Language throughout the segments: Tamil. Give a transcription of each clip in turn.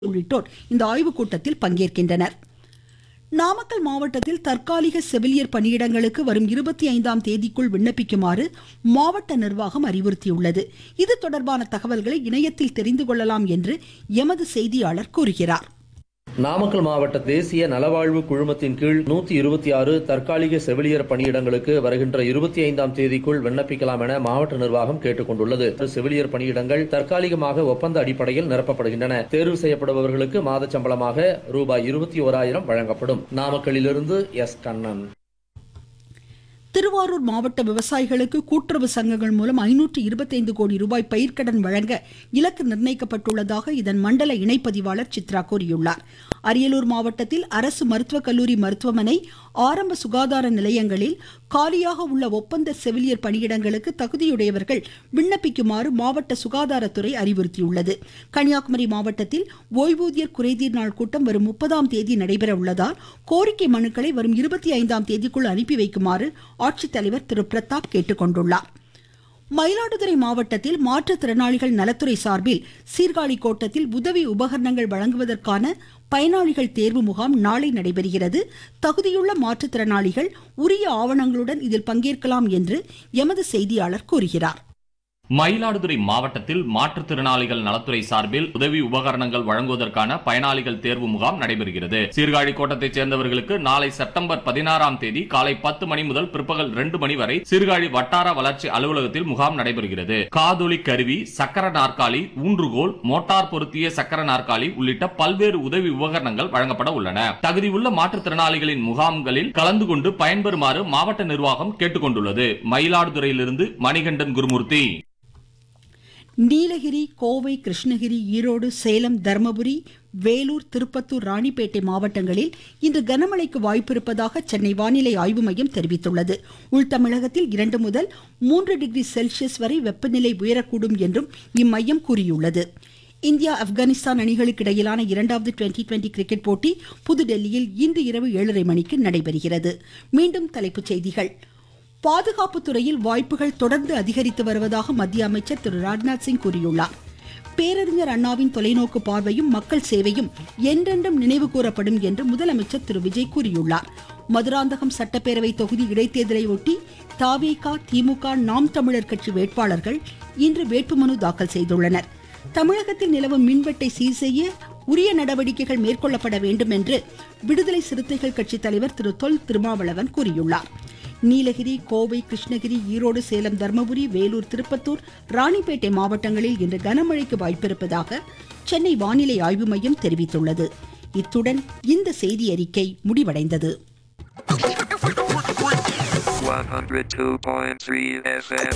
உள்ளிட்டோர் இந்த ஆய்வுக் கூட்டத்தில் பங்கேற்கின்றனர் நாமக்கல் மாவட்டத்தில் தற்காலிக செவிலியர் பணியிடங்களுக்கு வரும் இருபத்தி ஐந்தாம் தேதிக்குள் விண்ணப்பிக்குமாறு மாவட்ட நிர்வாகம் அறிவுறுத்தியுள்ளது இது தொடர்பான தகவல்களை இணையத்தில் தெரிந்து கொள்ளலாம் என்று எமது செய்தியாளர் கூறுகிறார் நாமக்கல் மாவட்ட தேசிய நலவாழ்வு குழுமத்தின் கீழ் நூத்தி இருபத்தி ஆறு தற்காலிக செவிலியர் பணியிடங்களுக்கு வருகின்ற இருபத்தி ஐந்தாம் தேதிக்குள் விண்ணப்பிக்கலாம் என மாவட்ட நிர்வாகம் கேட்டுக் கொண்டுள்ளது செவிலியர் பணியிடங்கள் தற்காலிகமாக ஒப்பந்த அடிப்படையில் நிரப்பப்படுகின்றன தேர்வு செய்யப்படுபவர்களுக்கு மாத சம்பளமாக ரூபாய் இருபத்தி ஓராயிரம் வழங்கப்படும் நாமக்கல்லிலிருந்து எஸ் கண்ணன் திருவாரூர் மாவட்ட விவசாயிகளுக்கு கூட்டுறவு சங்கங்கள் மூலம் ஐநூற்று இருபத்தைந்து கோடி ரூபாய் பயிர்க்கடன் வழங்க இலக்கு நிர்ணயிக்கப்பட்டுள்ளதாக இதன் மண்டல இணைப்பதிவாளர் சித்ரா கூறியுள்ளார் அரியலூர் மாவட்டத்தில் அரசு மருத்துவக் கல்லூரி மருத்துவமனை ஆரம்ப சுகாதார நிலையங்களில் காலியாக உள்ள ஒப்பந்த செவிலியர் பணியிடங்களுக்கு தகுதியுடையவர்கள் விண்ணப்பிக்குமாறு மாவட்ட சுகாதாரத்துறை அறிவுறுத்தியுள்ளது கன்னியாகுமரி மாவட்டத்தில் ஓய்வூதியர் குறைதீர் நாள் கூட்டம் வரும் முப்பதாம் தேதி நடைபெற உள்ளதால் கோரிக்கை மனுக்களை வரும் இருபத்தி ஐந்தாம் தேதிக்குள் அனுப்பி வைக்குமாறு ஆட்சித்தலைவர் திரு பிரதாப் கேட்டுக்கொண்டுள்ளார் மயிலாடுதுறை மாவட்டத்தில் மாற்றுத்திறனாளிகள் நலத்துறை சார்பில் சீர்காழி கோட்டத்தில் உதவி உபகரணங்கள் வழங்குவதற்கான பயனாளிகள் தேர்வு முகாம் நாளை நடைபெறுகிறது தகுதியுள்ள மாற்றுத்திறனாளிகள் உரிய ஆவணங்களுடன் இதில் பங்கேற்கலாம் என்று எமது செய்தியாளர் கூறுகிறார் மயிலாடுதுறை மாவட்டத்தில் மாற்றுத்திறனாளிகள் நலத்துறை சார்பில் உதவி உபகரணங்கள் வழங்குவதற்கான பயனாளிகள் தேர்வு முகாம் நடைபெறுகிறது சீர்காழி கோட்டத்தைச் சேர்ந்தவர்களுக்கு நாளை செப்டம்பர் பதினாறாம் தேதி காலை பத்து மணி முதல் பிற்பகல் ரெண்டு மணி வரை சீர்காழி வட்டார வளர்ச்சி அலுவலகத்தில் முகாம் நடைபெறுகிறது காதொலி கருவி சக்கர நாற்காலி ஊன்றுகோல் மோட்டார் பொருத்திய சக்கர நாற்காலி உள்ளிட்ட பல்வேறு உதவி உபகரணங்கள் வழங்கப்பட உள்ளன தகுதியுள்ள மாற்றுத்திறனாளிகளின் முகாம்களில் கலந்து கொண்டு பயன்பெறுமாறு மாவட்ட நிர்வாகம் கேட்டுக்கொண்டுள்ளது மயிலாடுதுறையிலிருந்து மணிகண்டன் குருமூர்த்தி நீலகிரி கோவை கிருஷ்ணகிரி ஈரோடு சேலம் தர்மபுரி வேலூர் திருப்பத்தூர் ராணிப்பேட்டை மாவட்டங்களில் இன்று கனமழைக்கு வாய்ப்பிருப்பதாக சென்னை வானிலை ஆய்வு மையம் தெரிவித்துள்ளது உள்தமிழகத்தில் இரண்டு முதல் மூன்று டிகிரி செல்சியஸ் வரை வெப்பநிலை உயரக்கூடும் என்றும் இம்மையம் கூறியுள்ளது இந்தியா ஆப்கானிஸ்தான் அணிகளுக்கு இடையிலான இரண்டாவது டுவெண்டி டுவெண்டி கிரிக்கெட் போட்டி புதுடெல்லியில் இன்று இரவு ஏழரை மணிக்கு நடைபெறுகிறது மீண்டும் தலைப்புச் செய்திகள் பாதுகாப்பு துறையில் வாய்ப்புகள் தொடர்ந்து அதிகரித்து வருவதாக மத்திய அமைச்சர் திரு ராஜ்நாத் சிங் கூறியுள்ளார் பேரறிஞர் அண்ணாவின் தொலைநோக்கு பார்வையும் மக்கள் சேவையும் என்றென்றும் நினைவு கூறப்படும் என்று முதலமைச்சர் திரு விஜய் கூறியுள்ளார் மதுராந்தகம் சட்டப்பேரவை தொகுதி இடைத்தேர்தலை ஒட்டி தாவேகா திமுக நாம் தமிழர் கட்சி வேட்பாளர்கள் இன்று வேட்புமனு தாக்கல் செய்துள்ளனர் தமிழகத்தில் நிலவும் மின்வெட்டை சீர் செய்ய உரிய நடவடிக்கைகள் மேற்கொள்ளப்பட வேண்டும் என்று விடுதலை சிறுத்தைகள் கட்சி தலைவர் திரு தொல் திருமாவளவன் கூறியுள்ளார் நீலகிரி கோவை கிருஷ்ணகிரி ஈரோடு சேலம் தர்மபுரி வேலூர் திருப்பத்தூர் ராணிப்பேட்டை மாவட்டங்களில் இன்று கனமழைக்கு வாய்ப்பிருப்பதாக சென்னை வானிலை ஆய்வு மையம் தெரிவித்துள்ளது இத்துடன் இந்த செய்தி அறிக்கை முடிவடைந்தது 102.3 FM.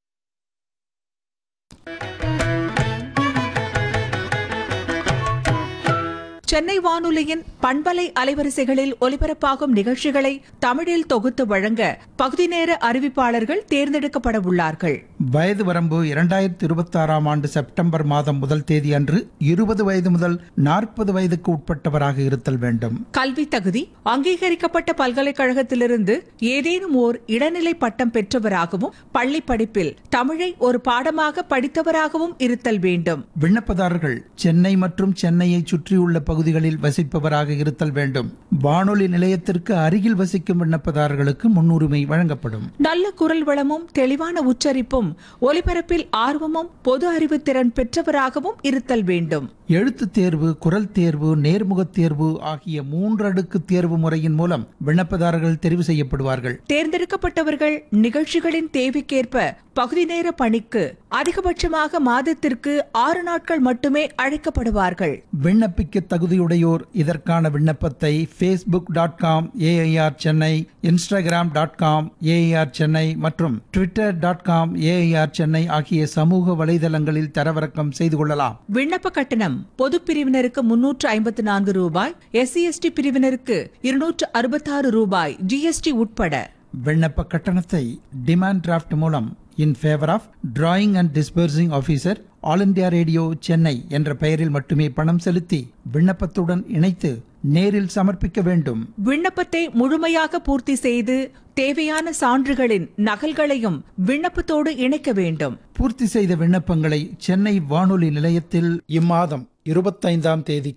சென்னை வானொலியின் பண்பலை அலைவரிசைகளில் ஒலிபரப்பாகும் நிகழ்ச்சிகளை தமிழில் தொகுத்து வழங்க பகுதி நேர அறிவிப்பாளர்கள் தேர்ந்தெடுக்கப்பட உள்ளார்கள் வயது வரம்பு இரண்டாயிரத்தி இருபத்தி ஆறாம் ஆண்டு செப்டம்பர் மாதம் முதல் தேதி அன்று இருபது வயது முதல் நாற்பது வயதுக்கு உட்பட்டவராக இருத்தல் வேண்டும் கல்வி தகுதி அங்கீகரிக்கப்பட்ட பல்கலைக்கழகத்திலிருந்து ஏதேனும் ஓர் இடைநிலை பட்டம் பெற்றவராகவும் பள்ளி படிப்பில் தமிழை ஒரு பாடமாக படித்தவராகவும் இருத்தல் வேண்டும் விண்ணப்பதாரர்கள் சென்னை மற்றும் சென்னையை சுற்றியுள்ள பகுதிகளில் வசிப்பவராக இருத்தல் வேண்டும் வானொலி நிலையத்திற்கு அருகில் வசிக்கும் விண்ணப்பதாரர்களுக்கு முன்னுரிமை வழங்கப்படும் நல்ல குரல் வளமும் தெளிவான உச்சரிப்பும் ஒலிபரப்பில் ஆர்வமும் பொது அறிவு திறன் பெற்றவராகவும் இருத்தல் வேண்டும் எழுத்துத் தேர்வு குரல் தேர்வு நேர்முகத் தேர்வு ஆகிய மூன்றடுக்கு தேர்வு முறையின் மூலம் விண்ணப்பதாரர்கள் தெரிவு செய்யப்படுவார்கள் தேர்ந்தெடுக்கப்பட்டவர்கள் நிகழ்ச்சிகளின் தேவைக்கேற்ப பகுதி நேர பணிக்கு அதிகபட்சமாக மாதத்திற்கு ஆறு நாட்கள் மட்டுமே அழைக்கப்படுவார்கள் விண்ணப்பிக்க தகுதியுடையோர் இதற்கான விண்ணப்பத்தை Facebook dot com AIR Chennai Instagram dot com AIR Chennai மற்றும் Twitter dot com AIR Chennai ஆகிய சமூக வலைதளங்களில் தரவிறக்கம் செய்து கொள்ளலாம் விண்ணப்ப கட்டணம் பொது பிரிவினருக்கு முன்னூற்று ஐம்பத்தி நான்கு ரூபாய் எஸ்சி எஸ்டி பிரிவினருக்கு இருநூற்று அறுபத்தாறு ரூபாய் ஜிஎஸ்டி உட்பட விண்ணப்ப கட்டணத்தை டிமாண்ட் டிராஃப்ட் மூலம் in favour of drawing and disbursing officer All India Radio Chennai என்ற பெயரில் மட்டுமே பணம் செலுத்தி விண்ணப்பத்துடன் இணைத்து நேரில் சமர்ப்பிக்க வேண்டும் விண்ணப்பத்தை முழுமையாக பூர்த்தி செய்து தேவையான சான்றுகளின் நகல்களையும் விண்ணப்பத்தோடு இணைக்க வேண்டும் பூர்த்தி செய்த விண்ணப்பங்களை சென்னை வானொலி நிலையத்தில் இம்மாதம் இருபத்தைந்தாம் தேதி